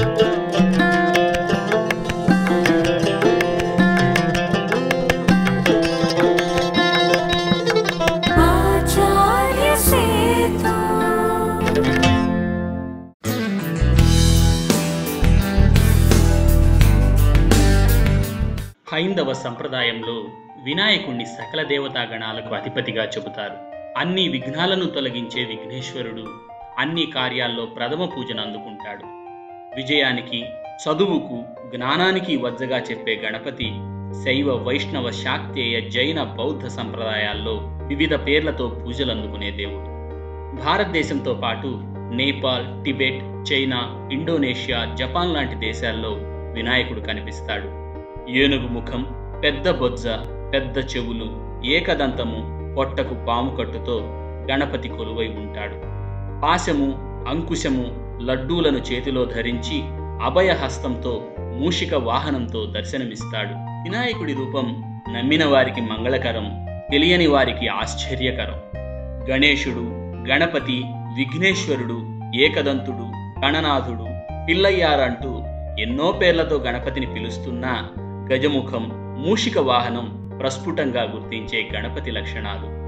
आचार्य सेतु హైందవ సంప్రదాయంలో వినాయకుణ్ణి సకల దేవతా గణాలకు అధిపతిగా చెబుతారు అన్ని విఘ్నాలను తొలగించే విఘ్నేశ్వరుడు అన్ని కార్యాల్లో ప్రథమ పూజను అందుకుంటాడు విజయానికి చదువుకు జ్ఞానానికి వజ్జగా చెప్పే గణపతి శైవ వైష్ణవ శాక్తేయ జైన బౌద్ధ సంప్రదాయాల్లో వివిధ పేర్లతో పూజలు అందుకునే దేవుడు భారతదేశంతో పాటు Nepal Tibet China Indonesia Japan లాంటి దేశాల్లో వినాయకుడు కనిపిస్తాడు ఏనుగు ముఖం పెద్ద బొజ్జ పెద్ద చెవులు ఏకదంతము పొట్టకు పాము కట్టుతో గణపతి కొలువై ఉంటాడు పాశము అంకుశము లడ్డూలను చేతిలో ధరించి అభయ హస్తంతో మూషిక వాహనంతో దర్శనమిస్తాడు వినాయకుడి రూపం నమ్మిన వారికి మంగళకరం తెలియని వారికి ఆశ్చర్యకరం గణేశుడు గణపతి విఘ్నేశ్వరుడు ఏకదంతుడు గణనాథుడు పిల్లయ్యారంటూ ఎన్నో పేర్లతో గణపతిని పిలుస్తున్నా గజముఖం మూషిక వాహనం ప్రస్ఫుటంగా గుర్తించే గణపతి లక్షణాలు